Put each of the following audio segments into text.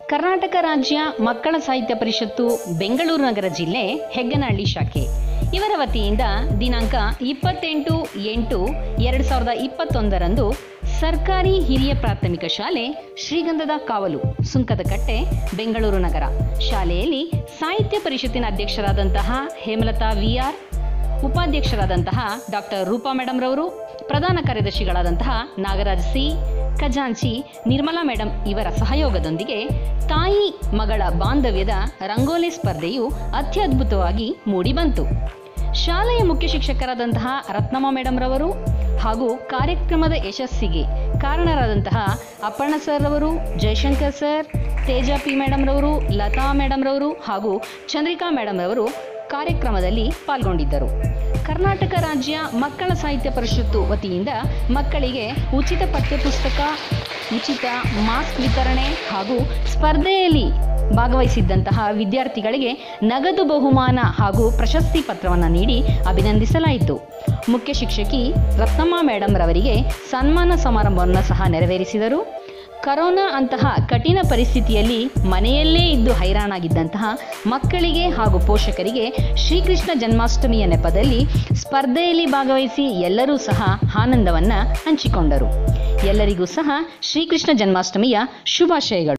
ಕರ್ನಾಟಕ ರಾಜ್ಯ ಮಕ್ಕಳ ಸಾಹಿತ್ಯ ಪರಿಷತ್ತು ಬೆಂಗಳೂರು ನಗರ ಜಿಲ್ಲೆ ಹೆಗ್ಗನಹಳ್ಳಿ ಶಾಖೆ ಇವರ ವತಿಯಿಂದ ದಿನಾಂಕ ಇಪ್ಪತ್ತೆಂಟು ಎಂಟು ಎರಡು ಸಾವಿರದ ಇಪ್ಪತ್ತೊಂದರಂದು ಸರ್ಕಾರಿ ಹಿರಿಯ ಪ್ರಾಥಮಿಕ ಶಾಲೆ ಶ್ರೀಗಂಧದ ಕಾವಲು ಸುಂಕದಕಟ್ಟೆ ಬೆಂಗಳೂರು ನಗರ ಶಾಲೆಯಲ್ಲಿ ಸಾಹಿತ್ಯ ಪರಿಷತ್ತಿನ ಅಧ್ಯಕ್ಷರಾದಂತಹ ಹೇಮಲತಾ ವಿ ಆರ್ ಉಪಾಧ್ಯಕ್ಷರಾದಂತಹ ಡಾಕ್ಟರ್ ರೂಪಾ ಮೇಡಮ್ ರವರು ಪ್ರಧಾನ ಕಾರ್ಯದರ್ಶಿಗಳಾದಂತಹ ನಾಗರಾಜ್ ಸಿ ಖಜಾಂಚಿ ನಿರ್ಮಲಾ ಮೇಡಮ್ ಇವರ ಸಹಯೋಗದೊಂದಿಗೆ ತಾಯಿ ಮಗಳ ಬಾಂಧವ್ಯದ ರಂಗೋಲಿ ಸ್ಪರ್ಧೆಯು ಅತ್ಯದ್ಭುತವಾಗಿ ಮೂಡಿಬಂತು ಶಾಲೆಯ ಮುಖ್ಯ ಶಿಕ್ಷಕರಾದಂತಹ ರತ್ನಮ್ಮ ಮೇಡಮ್ ರವರು ಹಾಗೂ ಕಾರ್ಯಕ್ರಮದ ಯಶಸ್ಸಿಗೆ ಕಾರಣರಾದಂತಹ ಅಪ್ಪಣ್ಣ ಸರ್ ರವರು Jayashankar sir Teja P madam ರವರು ಲತಾ ಮೇಡಮ್ ರವರು ಹಾಗೂ ಚಂದ್ರಿಕಾ ಮೇಡಮ್ ರವರು ಕಾರ್ಯಕ್ರಮದಲ್ಲಿ ಪಾಲ್ಗೊಂಡಿದ್ದರು ಕರ್ನಾಟಕ ರಾಜ್ಯ ಮಕ್ಕಳ ಸಾಹಿತ್ಯ ಪರಿಷತ್ತು ವತಿಯಿಂದ ಮಕ್ಕಳಿಗೆ ಉಚಿತ ಪಠ್ಯಪುಸ್ತಕ ಉಚಿತ ಮಾಸ್ಕ್ ವಿತರಣೆ ಹಾಗೂ ಸ್ಪರ್ಧೆಯಲ್ಲಿ ಭಾಗವಹಿಸಿದ್ದಂತಹ ವಿದ್ಯಾರ್ಥಿಗಳಿಗೆ ನಗದು ಬಹುಮಾನ ಹಾಗೂ ಪ್ರಶಸ್ತಿ ಪತ್ರವನ್ನು ನೀಡಿ ಅಭಿನಂದಿಸಲಾಯಿತು ಮುಖ್ಯ ಶಿಕ್ಷಕಿ ರತ್ನಮ್ಮ ಮೇಡಮ್ ರವರಿಗೆ ಸನ್ಮಾನ ಸಮಾರಂಭವನ್ನು ಸಹ ನೆರವೇರಿಸಿದರು ಕರೋನಾ ಅಂತಹ ಕಠಿಣ ಪರಿಸ್ಥಿತಿಯಲ್ಲಿ ಮನೆಯಲ್ಲೇ ಇದ್ದು ಹೈರಾಣಾಗಿದ್ದಂತಹ ಮಕ್ಕಳಿಗೆ ಹಾಗೂ ಪೋಷಕರಿಗೆ ಶ್ರೀಕೃಷ್ಣ ಜನ್ಮಾಷ್ಟಮಿಯ ನೆಪದಲ್ಲಿ ಸ್ಪರ್ಧೆಯಲ್ಲಿ ಭಾಗವಹಿಸಿ ಎಲ್ಲರೂ ಸಹ ಆನಂದವನ್ನು ಹಂಚಿಕೊಂಡರು ಎಲ್ಲರಿಗೂ ಸಹ ಶ್ರೀಕೃಷ್ಣ ಜನ್ಮಾಷ್ಟಮಿಯ ಶುಭಾಶಯಗಳು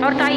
ಅವ್ರ ತಾಯಿ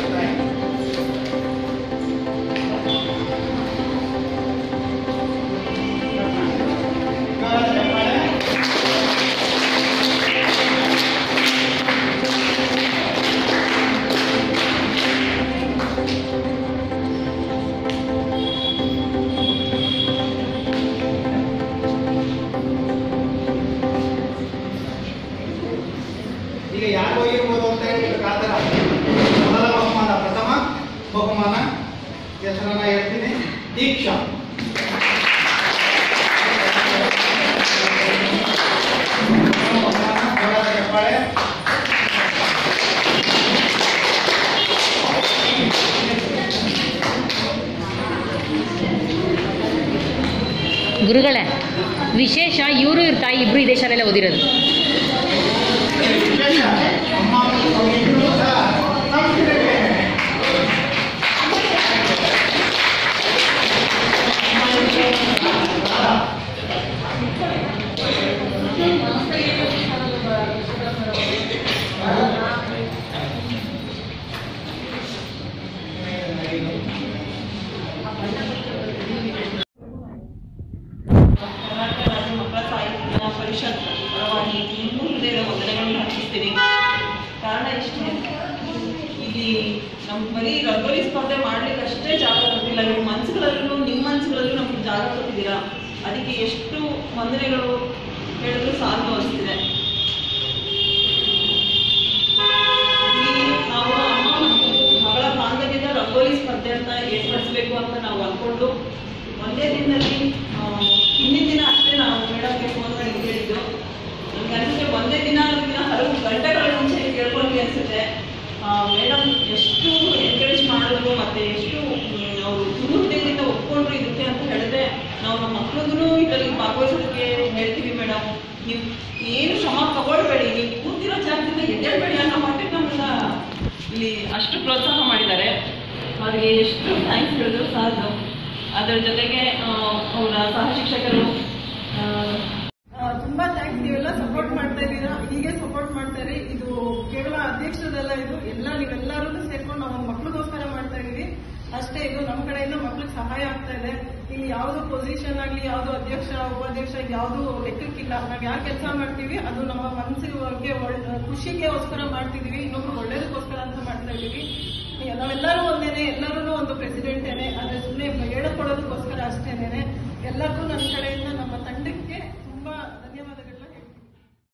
ಈಗ ಯಾರು ಹೋಗಿರ್ಬೋದು ಅಂತ ಹೇಳಿ ಕಾತರ ಮೊದಲ ಬಹುಮಾನ ಪ್ರಥಮ ಬಹುಮಾನ ಹೆಸರನ್ನ ಹೇಳ್ತೀನಿ ದೀಕ್ಷಾ ಪ್ರಥಮ ಬಹುಮಾನ ಜೋರಾದ ಚಪ್ಪಾಳೆ. ಗುರುಗಳೇ ವಿಶೇಷ ಇವರು ಇವ್ರ ತಾಯಿ ಇಬ್ರು ಇದೇ ಶಾಲೆಲ್ಲ ಓದಿರೋದು ವಿಶೇಷ ಅಮ್ಮ ಮತ್ತು ಇಬ್ರು ಸಹ ಸಂಸ್ಕೃತಿಗೆ. ಕರ್ನಾಟಕ ರಾಜ್ಯ ಮಕ್ಕಳ ಸಾಹಿತ್ಯ ಪರಿಷತ್ ಪರವಾಗಿ ನಿಮಗೂ ಹೃದಯದ ವಂದನೆಗಳನ್ನು ಅರ್ಪಿಸ್ತೀನಿ ಕಾರಣ ಇಷ್ಟೇ ಇಲ್ಲಿ ನಮ್ಮ ಬರೀ ರಂಗೋಲಿ ಸ್ಪರ್ಧೆ ಮಾಡ್ಲಿಕ್ಕೆ ಅಷ್ಟೇ ಜಾಗ ಕೊಟ್ಟಿಲ್ಲ ನಿಮ್ಮ ಮನಸ್ಸುಗಳಲ್ಲೂ ನಿಮ್ಮ ಮನಸ್ಸುಗಳಲ್ಲೂ ನಮ್ಗೆ ಜಾಗ ಕೊಟ್ಟಿದ್ದೀರಾ ಅದಕ್ಕೆ ಎಷ್ಟು ವಂದನೆಗಳು ಹೇಳಿದ್ರು ಸಾಕು ಅನಿಸ್ತಿದೆ ಇಲ್ಲಿ ನಾವು ಅಮ್ಮ ಮತ್ತು ಮಗಳ ಬಾಂಧವ್ಯದ ರಂಗೋಲಿ ಸ್ಪರ್ಧೆ ಅಂತ ಏರ್ಪಡಿಸ್ಬೇಕು ಅಂತ ನಾವು ಅಂದ್ಕೊಂಡು ಒಂದೇ ದಿನದಲ್ಲಿ ಆ, ಹಿಂದಿನ ದಿನ ಅಷ್ಟೇ ನಾವು ಮೇಡಮ್ಗೆ ಫೋನ್ ಮಾಡಿ ಕೇಳಿದ್ದು ನನಗೆ ಅನಿಸುತ್ತೆ ಒಂದೇ ದಿನ ಅನ್ನೋದಕ್ಕಿಂತ ಹಲವು ಗಂಟೆಗಳ ಮುಂಚೆ ಕೇಳ್ಕೊಂಡ್ವಿ ಅನಿಸುತ್ತೆ ಮೇಡಮ್ ಎಷ್ಟು ಎನ್ಕರೇಜ್ ಮಾಡಿದ್ರು ಮತ್ತೆ ಎಷ್ಟು ಅವರು ತುಮುರ್ದಿಂದ ಒಪ್ಕೊಂಡ್ರು ಇದಕ್ಕೆ ಅಂತ ಹೇಳಿದ್ರೆ ನಾವು ನಮ್ಮ ಮಕ್ಳಿಗೂ ಇದರಲ್ಲಿ ಭಾಗವಹಿಸೋದಕ್ಕೆ ಹೇಳ್ತೀವಿ ಮೇಡಮ್ ನೀವು ಏನು ಶ್ರಮ ತಗೊಳ್ಬೇಡಿ ನೀವು ಕೂತಿರೋ ಜಾಗದಿಂದ ಎದ್ದೇಳ್ಬೇಡಿ ಅನ್ನೋ ಮಟ್ಟಿಗೆ ನಮ್ಮನ್ನ ಇಲ್ಲಿ ಅಷ್ಟು ಪ್ರೋತ್ಸಾಹ ಮಾಡಿದ್ದಾರೆ ಅವರಿಗೆ ಎಷ್ಟು ಥ್ಯಾಂಕ್ಸ್ ಹೇಳಿದ್ರು ಸಾಲದು ಅದರ ಜೊತೆಗೆ ಆ, ಅವರ ಸಹ ಶಿಕ್ಷಕರು ಆ, ಆ, ತುಂಬಾ ಥ್ಯಾಂಕ್ಸ್ ನೀವೆಲ್ಲ ಸಪೋರ್ಟ್ ಮಾಡ್ತಾ ಇದ್ದೀರಾ ಹೀಗೆ ಸಪೋರ್ಟ್ ಮಾಡ್ತಾ ಇರಿ ಇದು ಕೇವಲ ಅಧ್ಯಕ್ಷರದಲ್ಲ ಇದು ಎಲ್ಲ ನೀವೆಲ್ಲರೂ ಸೇರ್ಕೊಂಡು ನಾವು ಮಕ್ಳಿಗೋಸ್ಕರ ಮಾಡ್ತಾ ಇದೀವಿ ಅಷ್ಟೇ ಇದು ನಮ್ಮ ಕಡೆಯಿಂದ ಮಕ್ಳಿಗೆ ಸಹಾಯ ಆಗ್ತಾ ಇದೆ ಇಲ್ಲಿ ಯಾವ್ದು ಪೊಸಿಷನ್ ಆಗ್ಲಿ ಯಾವ್ದು ಅಧ್ಯಕ್ಷ ಉಪಾಧ್ಯಕ್ಷ ಯಾವ್ದು ಲೆಕ್ಕಕ್ಕಿಲ್ಲ ನಾವ್ ಯಾಕೆ ಕೆಲಸ ಮಾಡ್ತೀವಿ ಅದು ನಮ್ಮ ಮನಸ್ಸಿಗೆ ಖುಷಿಗೆಗೋಸ್ಕರ ಮಾಡ್ತಿದೀವಿ ಇನ್ನೊಬ್ರು ಒಳ್ಳೇದಕ್ಕೋಸ್ಕರ ಅಂತ ಮಾಡ್ತಾ ಇದೀವಿ ನಾವೆಲ್ಲರೂ ಒಂದೇನೆ ಎಲ್ಲರೂ ಒಂದು ಪ್ರೆಸಿಡೆಂಟೇನೆ ಆದ್ರೆ ಸುಮ್ಮನೆ ಹೇಳಿಕೊಡೋದಕ್ಕೋಸ್ಕರ ಅಷ್ಟೇನೆ ಎಲ್ಲರಿಗೂ ನನ್ನ ಕಡೆಯಿಂದ ನಮ್ಮ ತಂಡ